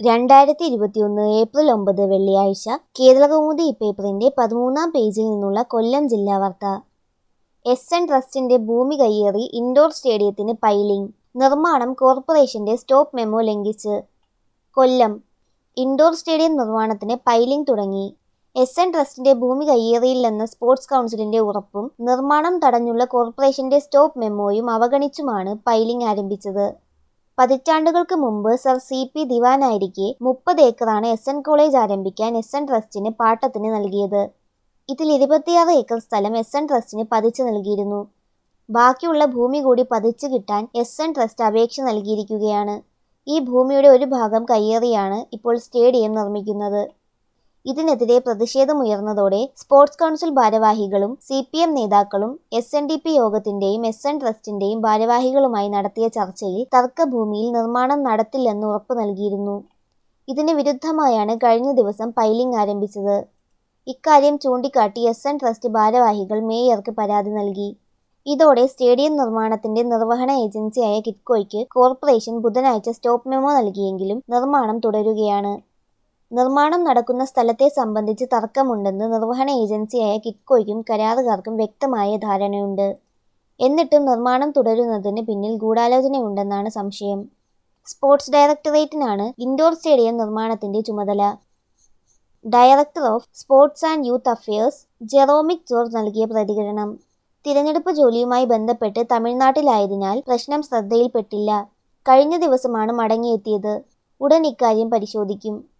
രണ്ടായിരത്തി ഇരുപത്തിയൊന്ന് ഏപ്രിൽ ഒമ്പത് വെള്ളിയാഴ്ച കേരളകൗമുദി പേപ്പറിന്റെ പതിമൂന്നാം പേജിൽ നിന്നുള്ള കൊല്ലം ജില്ലാ വാർത്ത എസ് എൻ ട്രസ്റ്റിന്റെ ഭൂമി കയ്യേറി ഇൻഡോർ സ്റ്റേഡിയത്തിന് പൈലിംഗ് നിർമ്മാണം കോർപ്പറേഷന്റെ സ്റ്റോപ്പ് മെമ്മോ ലംഘിച്ച് കൊല്ലം ഇൻഡോർ സ്റ്റേഡിയം നിർമ്മാണത്തിന് പൈലിംഗ് തുടങ്ങി എസ് എൻ ട്രസ്റ്റിന്റെ ഭൂമി കയ്യേറിയില്ലെന്ന സ്പോർട്സ് കൗൺസിലിന്റെ ഉറപ്പും നിർമ്മാണം തടഞ്ഞുള്ള കോർപ്പറേഷന്റെ സ്റ്റോപ്പ് മെമ്മോയും അവഗണിച്ചുമാണ് പൈലിംഗ് ആരംഭിച്ചത് പതിറ്റാണ്ടുകൾക്ക് മുമ്പ് സർ സി പി ദിവാനായിരിക്കെ മുപ്പത് ഏക്കറാണ് എസ് എൻ കോളേജ് ആരംഭിക്കാൻ എസ് എൻ ട്രസ്റ്റിന് പാട്ടത്തിന് നൽകിയത് ഇതിൽ ഇരുപത്തിയാറ് ഏക്കർ സ്ഥലം എസ് എൻ ട്രസ്റ്റിന് പതിച്ചു നൽകിയിരുന്നു ബാക്കിയുള്ള ഭൂമി കൂടി പതിച്ചു കിട്ടാൻ എസ് എൻ ട്രസ്റ്റ് അപേക്ഷ നൽകിയിരിക്കുകയാണ് ഈ ഭൂമിയുടെ ഒരു ഭാഗം കയ്യേറിയാണ് ഇപ്പോൾ സ്റ്റേഡിയം നിർമ്മിക്കുന്നത് ഇതിനെതിരെ പ്രതിഷേധമുയർന്നതോടെ സ്പോർട്സ് കൗൺസിൽ ഭാരവാഹികളും സി പി എം നേതാക്കളും എസ് എൻ ഡി പി യോഗത്തിന്റെയും എസ് എൻ ട്രസ്റ്റിന്റെയും ഭാരവാഹികളുമായി നടത്തിയ ചർച്ചയിൽ തർക്കഭൂമിയിൽ നിർമ്മാണം നടത്തില്ലെന്ന് ഉറപ്പു നൽകിയിരുന്നു ഇതിന് വിരുദ്ധമായാണ് കഴിഞ്ഞ ദിവസം പൈലിംഗ് ആരംഭിച്ചത് ഇക്കാര്യം ചൂണ്ടിക്കാട്ടി എസ് എൻ ട്രസ്റ്റ് ഭാരവാഹികൾ മേയർക്ക് പരാതി നൽകി ഇതോടെ സ്റ്റേഡിയം നിർമ്മാണത്തിന്റെ നിർവഹണ ഏജൻസിയായ കിറ്റ്കോയ്ക്ക് കോർപ്പറേഷൻ ബുധനാഴ്ച സ്റ്റോപ്പ് മെമ്മോ നൽകിയെങ്കിലും നിർമ്മാണം തുടരുകയാണ് നിർമ്മാണം നടക്കുന്ന സ്ഥലത്തെ സംബന്ധിച്ച് തർക്കമുണ്ടെന്ന് നിർവഹണ ഏജൻസിയായ കിറ്റ്കോയ്ക്കും കരാറുകാർക്കും വ്യക്തമായ ധാരണയുണ്ട് എന്നിട്ടും നിർമ്മാണം തുടരുന്നതിന് പിന്നിൽ ഗൂഢാലോചനയുണ്ടെന്നാണ് സംശയം സ്പോർട്സ് ഡയറക്ടറേറ്റിനാണ് ഇൻഡോർ സ്റ്റേഡിയം നിർമ്മാണത്തിന്റെ ചുമതല director of sports and youth affairs Jeromic George നൽകിയ പ്രതികരണം തിരഞ്ഞെടുപ്പ് ജോലിയുമായി ബന്ധപ്പെട്ട് തമിഴ്നാട്ടിലായതിനാൽ പ്രശ്നം ശ്രദ്ധയിൽപ്പെട്ടില്ല കഴിഞ്ഞ ദിവസമാണ് മടങ്ങിയെത്തിയത് ഉടൻ ഇക്കാര്യം പരിശോധിക്കും